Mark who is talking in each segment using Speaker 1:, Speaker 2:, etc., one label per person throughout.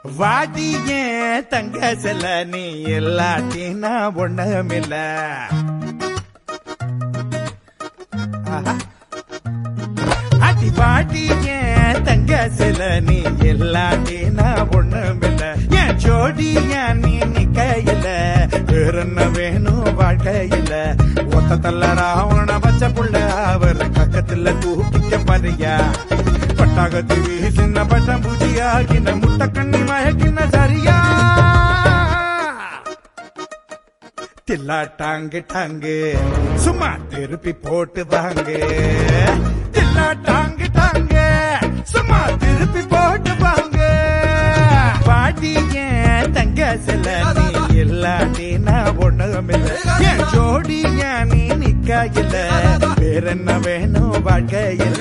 Speaker 1: வாடி ஏன் தங்க செல்ல நீ இல்லாட்டினா ஒண்ணுமில்ல ஆஹா. அடி பாட்டி ஏன் தங்க சில நீ இல்லாட்டினா ஒண்ணுமில்ல என் ஜோடி ஏன் நீ நிக்கையில வேற என்ன வேணும் வாழ்க்கையில ஒத்த தள்ள ராவண பச்சை புள்ள அவர் பக்கத்துல தூக்கிக்க பாரியா பட்டாகத்து வீசின பட்டம் பூஜியாகின முட்டை கண்ணி மயக்கின சரியா தில்லா டாங்கு டாங்கு சும்மா திருப்பி போட்டு வாங்க தில்லா டாங்கு டாங்கு சும்மா திருப்பி போட்டு வாங்க பாட்டி ஏன் தங்க சில நீ இல்லாட்டி நான் ஒண்ணுமில்ல என் ஜோடி ஏன் நீ நிக்கையில வேற என்ன வேணும் வாழ்க்கையில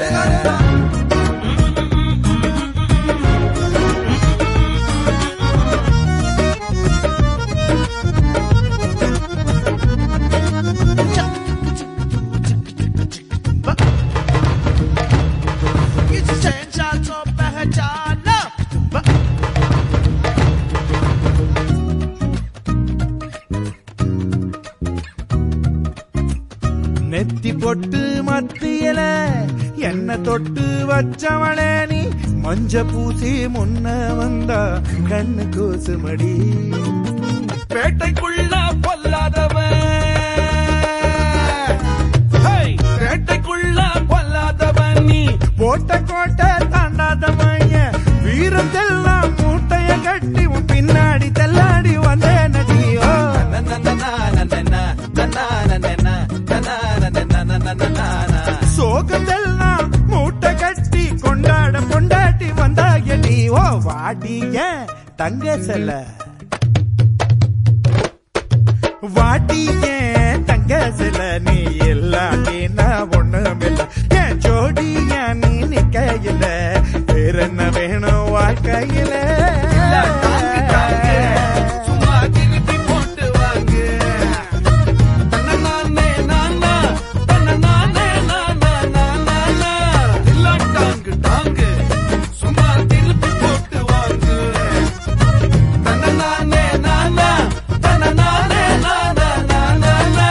Speaker 1: நெத்தி பொட்டு மத்தியல என்ன தொட்டு வச்சவளே நீ மஞ்ச பூசி முன்ன வந்தா கண்ணு கூசுமடி
Speaker 2: பேட்டைக்குள்ள பொல்லாதவன் ஹேய்! பேட்டைக்குள்ள பொல்லாதவன் நீ
Speaker 1: போட்ட கோட்டை தாண்டாத மைய வீரத்தெல்லாம் மூட்டைய கட்டி உன் பின்னாடி தள்ளாடி வந்தே நடியோ சோகத்தெல்லாம் மூட்டை கட்டி கொண்டாட கொண்டாட்டி வந்தாயடி ஓ வாடிய தங்க செல்ல வாட்டிய தங்க செல்ல நீ இல்லாட்டி நான் ஒண்ணுமில்ல என் ஜோடிய நீ நிக்கையில வேற என்ன வேணும் வாழ்க்கையில
Speaker 2: சும்மா திருப்பி போட்டு வாங்க தன்னநானே நானா, தன்னநானே நானா, நானா, நா. இல்ல டாங்கு, டாங்கு. சும்மா திருப்பி போட்டு வாங்க தன்னநானே நானா, தன்னநானே நானா, நானா, நா.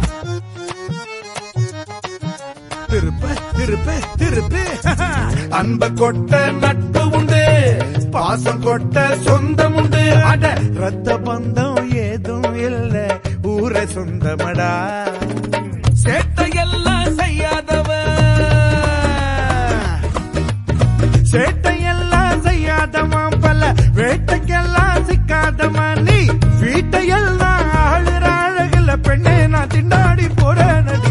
Speaker 1: திருப்ப திருப்ப திருப்ப
Speaker 2: அன்ப கொட்ட நட்பு உண்டு பாசம் கொட்ட சொந்தம் உண்டு அட
Speaker 1: ரத்த பந்தம் ஏதும் இல்ல ஊரை சொந்தமடா
Speaker 2: சேட்டையெல்லாம் செய்யாதவன்
Speaker 1: சேட்டையெல்லாம் செய்யாதமா பல வேட்டைக்கெல்லாம் சிக்காதமா நீ வீட்டையெல்லாம் ஆளுற அழகுல பெண்ணே நான் திண்டாடி போற நடி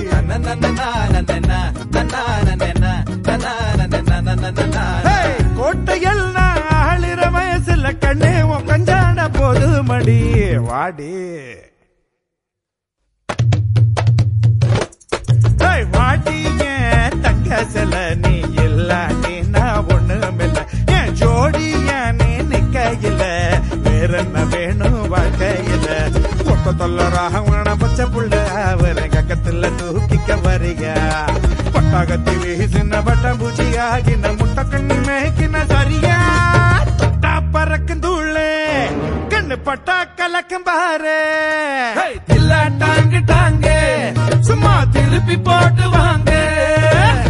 Speaker 1: ஹேய், கோட்டையெல்லாம் ஆளுற வயசுல கண்ணே உன் கஞ்சாட போது மடி வாடி ஹேய், வாடி ஏன் தங்க சில நீ இல்லாட்டி நான் ஒண்ணுமில்ல என் ஜோடி ஏன் நீ நிக்கையில வேற என்ன வேணும் வாழ்க்கையில கொட்ட தொல்லராக உன பச்சை புள்ள அவரை கக்கத்துல தூக்கிக்க வரிக பட்டாகத்தி வீசின பட்டம் பூச்சியாகின முட்டை கண்ணி மேய்க்கின சரியா தொட்டா பறக்கும் தூளே கண்ணு பட்டா கலக்கும் பாரு
Speaker 2: டாங்கு டாங்கு சும்மா திருப்பி போட்டு வாங்க